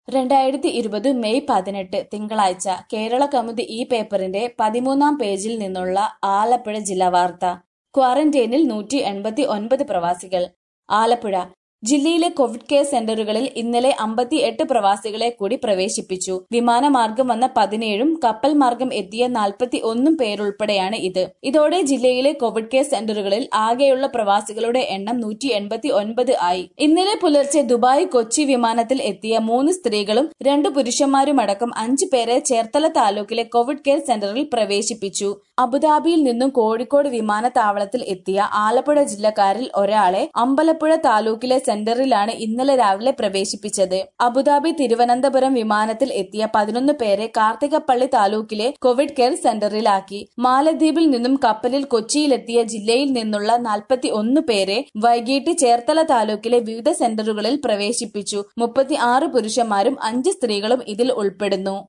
രണ്ടായിരത്തി ഇരുപത് മെയ് പതിനെട്ട് തിങ്കളാഴ്ച കേരള കൗമുദി ഈ പേപ്പറിന്റെ പതിമൂന്നാം പേജിൽ നിന്നുള്ള ആലപ്പുഴ ജില്ലാ വാർത്ത ക്വാറന്റൈനിൽ നൂറ്റി എൺപത്തി ഒൻപത് പ്രവാസികൾ ആലപ്പുഴ ജില്ലയിലെ കോവിഡ് കെയർ സെന്ററുകളിൽ ഇന്നലെ അമ്പത്തി എട്ട് പ്രവാസികളെ കൂടി പ്രവേശിപ്പിച്ചു വിമാനമാർഗം വന്ന പതിനേഴും കപ്പൽ മാർഗം എത്തിയ നാൽപ്പത്തി ഒന്നും പേരുൾപ്പെടെയാണ് ഇത് ഇതോടെ ജില്ലയിലെ കോവിഡ് കെയർ സെന്ററുകളിൽ ആകെയുള്ള പ്രവാസികളുടെ എണ്ണം നൂറ്റി എൺപത്തി ഒൻപത് ആയി ഇന്നലെ പുലർച്ചെ ദുബായ് കൊച്ചി വിമാനത്തിൽ എത്തിയ മൂന്ന് സ്ത്രീകളും രണ്ട് പുരുഷന്മാരുമടക്കം അഞ്ച് പേരെ ചേർത്തല താലൂക്കിലെ കോവിഡ് കെയർ സെന്ററിൽ പ്രവേശിപ്പിച്ചു അബുദാബിയിൽ നിന്നും കോഴിക്കോട് വിമാനത്താവളത്തിൽ എത്തിയ ആലപ്പുഴ ജില്ലക്കാരിൽ ഒരാളെ അമ്പലപ്പുഴ താലൂക്കിലെ സെന്ററിലാണ് ഇന്നലെ രാവിലെ പ്രവേശിപ്പിച്ചത് അബുദാബി തിരുവനന്തപുരം വിമാനത്തിൽ എത്തിയ പതിനൊന്ന് പേരെ കാർത്തികപ്പള്ളി താലൂക്കിലെ കോവിഡ് കെയർ സെന്ററിലാക്കി മാലദ്വീപിൽ നിന്നും കപ്പലിൽ കൊച്ചിയിലെത്തിയ ജില്ലയിൽ നിന്നുള്ള നാൽപ്പത്തി ഒന്ന് പേരെ വൈകിട്ട് ചേർത്തല താലൂക്കിലെ വിവിധ സെന്ററുകളിൽ പ്രവേശിപ്പിച്ചു മുപ്പത്തി ആറ് പുരുഷന്മാരും അഞ്ച് സ്ത്രീകളും ഇതിൽ ഉൾപ്പെടുന്നു